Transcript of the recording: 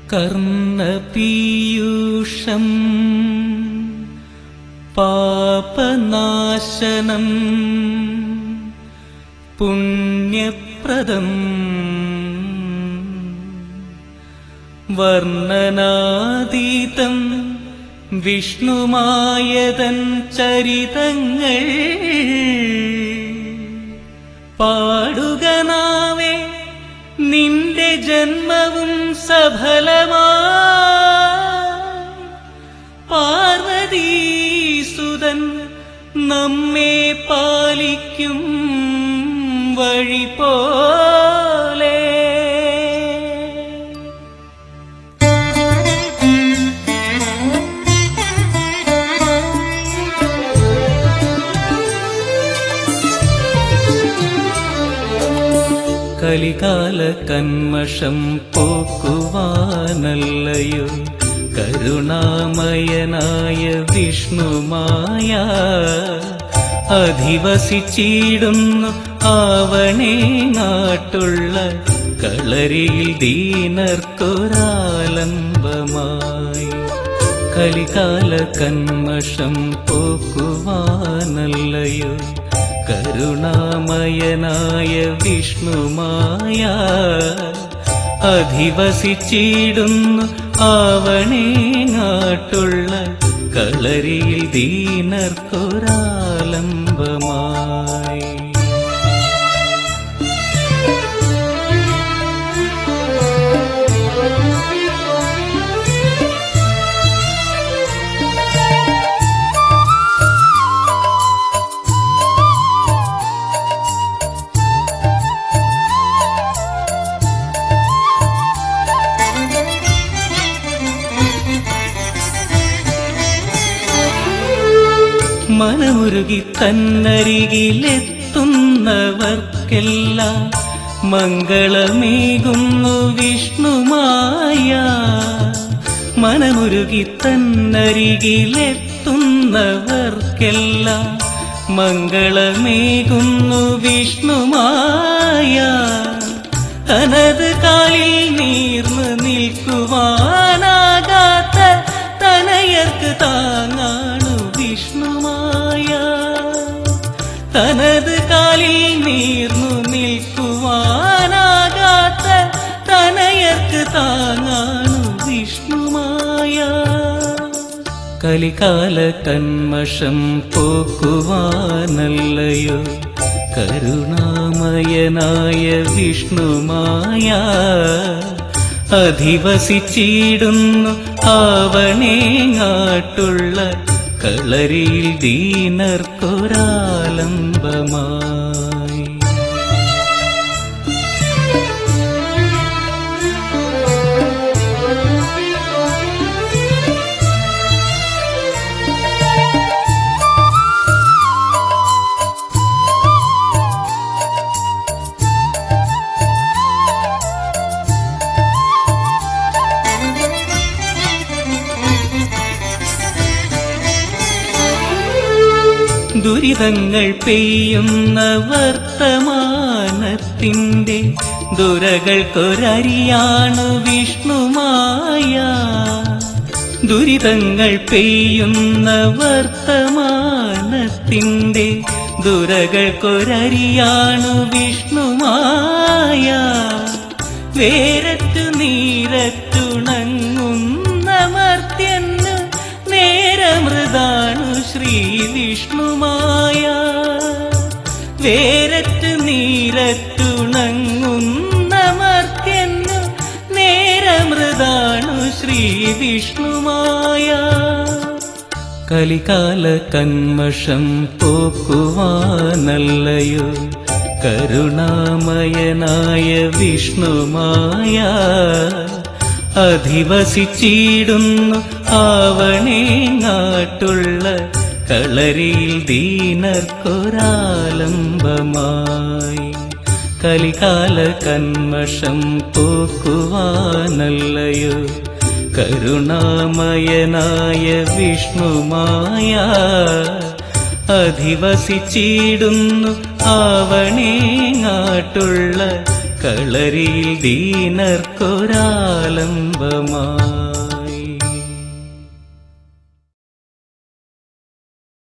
കർണപീയൂഷം പാപനാശനം പുണ്യപ്രദം വർണ്ണനാതീതം വിഷ്ണുമായതൻ ചരിതങ്ങൾ പാടുക നാവേ നിന്റെ ജന്മവും സഫലമാ പാർവതീസുതൻ നമ്മെ പാലിക്കും വഴി പോലെ കലികാല കന്മഷം പോക്കുവാനല്ലയോ കരുണാമയനായ വിഷ്ണുമായ അധിവസിച്ചിടുന്നു ആവണേ നാട്ടുള്ള കളരിയിൽ ദീനർക്കൊരാലംബമായി കലികാല കന്മഷം പോക്കുവാനല്ലയോ കരുണാമയനായ വിഷ്ണുമായ അധിവസിച്ചിടുന്നു ആവണേ നാട്ടുള്ള കളരിയിൽ ദീനർക്കൊരാലംബമായി മനമുരുകി തന്നരികിലെത്തുന്നവർക്കെല്ലാം മംഗളമേകുന്നു വിഷ്ണുമായ മനമുരുകി തന്നരികിലെത്തുന്നവർക്കെല്ലാം മംഗളമേകുന്നു വിഷ്ണുമായ തനത് കാലിൽ നീർന്നു നിൽക്കുവാനാകാത്ത തനയർക്ക് താങ്ങാണു വിഷ്ണുമായ തനത് കാലിൽ നീർന്നു നിൽക്കുവാനാകാത്ത തനയർക്ക് താങ്ങാണു വിഷ്ണുമായ കലികാല കന്മഷം പോക്കുവാനല്ലയോ കരുണാമയനായ വിഷ്ണുമായ അധിവസിച്ചിടുന്നു ആവണേ നാട്ടുള്ള കളരിയിൽ ദീനർക്കൊരാലംബമായി ദുരിതങ്ങൾ പെയ്യുന്ന വർത്തമാനത്തിൻ്റെ ദുരകൾക്കൊരരിയാണു വിഷ്ണുമായ ദുരിതങ്ങൾ പെയ്യുന്ന വർത്തമാനത്തിൻ്റെ ദുരകൾക്കൊരരിയാണു വിഷ്ണുമായ വേരറ്റു നീരറ്റുണങ്ങുന്ന മർത്യന് നേരമൃതാണു ശ്രീ വിഷ്ണുമായ വേരറ്റ് നീരറ്റുണങ്ങുന്ന മർത്യന് നേരമൃതാണു ശ്രീ വിഷ്ണുമായ കലികാല കന്മഷം പോക്കുവാനല്ലയോ കരുണാമയനായ വിഷ്ണുമായ അധിവസിച്ചിടുന്നു ആവണേ നാട്ടുള്ള കളരിയിൽ ദീനർക്കൊരാലംബമായി കലികാല കന്മഷം പോക്കുവാനല്ലയോ കരുണാമയനായ വിഷ്ണുമായ അധിവസിച്ചിടുന്നു ആവണേ നാട്ടുള്ള കളരിയിൽ ദീനർക്കൊരാലംബമായി